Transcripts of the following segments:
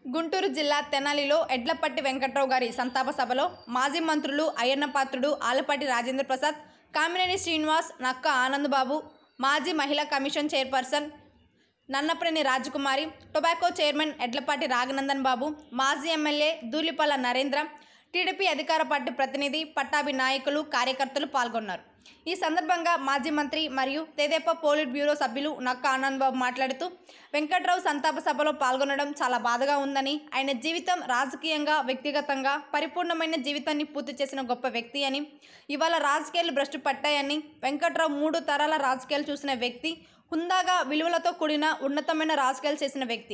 గుంటూరు జిల్లా తెనాలిలో ఎడ్లపట్టి వెంకట్రావు గారి సంతాప సభలో మాజీ మంత్రులు అయ్యన్నపాత్రుడు ఆలపాటి రాజేంద్ర ప్రసాద్ కామినేని శ్రీనివాస్ నక్క ఆనందబాబు మాజీ మహిళా commission chairperson Nannapaneni Rajakumari tobacco chairman Yedlapati Raghunandan Babu మాజీ ఎమ్మెల్యే దూలిపల్ల నరేంద్ర టీడీపీ అధికార పార్టీ ప్రతినిధి పట్టాభి నాయకులు కార్యకర్తలు పాల్గొన్నారు ఈ సందర్భంగా మాజీ మంత్రి మరియు తెదేపా పోలిట్ బ్యూరో సభ్యులు నక్క ఆనందబాబు మాట్లాడుతూ వెంకట్రావు సంతాప సభలో పాల్గొనడం చాలా బాధగా ఉందని ఆయన జీవితం రాజకీయంగా వ్యక్తిగతంగా పరిపూర్ణమైన జీవితాన్ని పూర్తి చేసిన గొప్ప వ్యక్తి అని ఇవాళ రాజకీయాలు భ్రష్టు పట్టాయని వెంకట్రావు మూడు తరాల రాజకీయాలు చూసిన వ్యక్తి హుందాగా విలువలతో కూడిన ఉన్నతమైన రాజకీయాలు చేసిన వ్యక్తి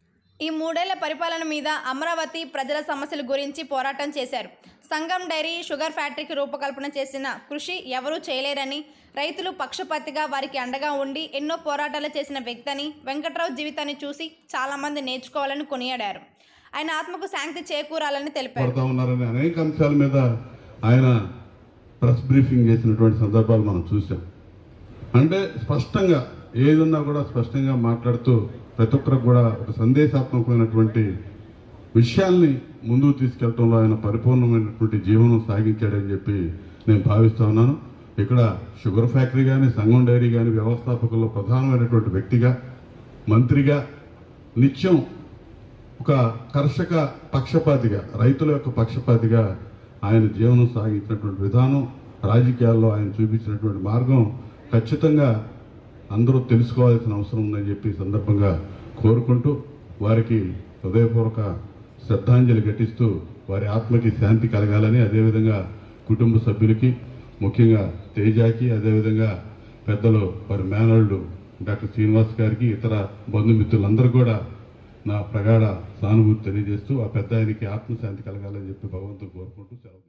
ఈ మూడేళ్ల పరిపాలన మీద అమరావతి ప్రజల సమస్యల గురించి పోరాటం చేశారు సంగం డైరీ షుగర్ ఫ్యాక్టరీకి రూపకల్పన చేసిన కృషి ఎవరూ చేయలేరని రైతులు పక్షపాతిగా వారికి అండగా ఉండి ఎన్నో పోరాటాలు చేసిన వ్యక్తి అని వెంకట్రావు జీవితాన్ని చూసి చాలామంది నేర్చుకోవాలని కొనియాడారు ఆయన ఆత్మకు శాంతి చేకూరాలని తెలిపారు పడతా ఉన్నారని అనేక అంశాల మీద ఆయన ప్రెస్ బ్రీఫింగ్ చేసినటువంటి సందర్భాలు మనం చూసాం అంటే స్పష్టంగా ఏదన్నా కూడా స్పష్టంగా మాట్లాడుతూ ప్రతి ఒక్కరికి కూడా ఒక సందేశాత్మకమైనటువంటి విషయాల్ని ముందుకు తీసుకెళ్లడంలో ఆయన పరిపూర్ణమైనటువంటి జీవనం సాగించాడని చెప్పి నేను భావిస్తా ఉన్నాను ఇక్కడ షుగర్ ఫ్యాక్టరీ కానీ సంగం డైరీ కానీ వ్యవస్థాపకుల్లో ప్రధానమైనటువంటి వ్యక్తిగా మంత్రిగా నిత్యం ఒక కర్షక పక్షపాతిగా రైతుల యొక్క పక్షపాతిగా ఆయన జీవనం సాగించినటువంటి విధానం రాజకీయాల్లో ఆయన చూపించినటువంటి మార్గం ఖచ్చితంగా అందరూ తెలుసుకోవాల్సిన అవసరం ఉందని చెప్పి ఈ సందర్భంగా కోరుకుంటూ వారికి హృదయపూర్వక శ్రద్ధాంజలి ఘటిస్తూ వారి ఆత్మకి శాంతి కలగాలని అదేవిధంగా కుటుంబ సభ్యులకి ముఖ్యంగా తేజాకి అదేవిధంగా పెద్దలు వారి మేనల్డ్ డాక్టర్ శ్రీనివాస్ గారికి ఇతర బంధుమిత్రులందరూ కూడా నా ప్రగాఢ సానుభూతి తెలియజేస్తూ ఆ పెద్ద ఆయనకి ఆత్మశాంతి కలగాలని చెప్పి భగవంతుడు కోరుకుంటూ సెలవు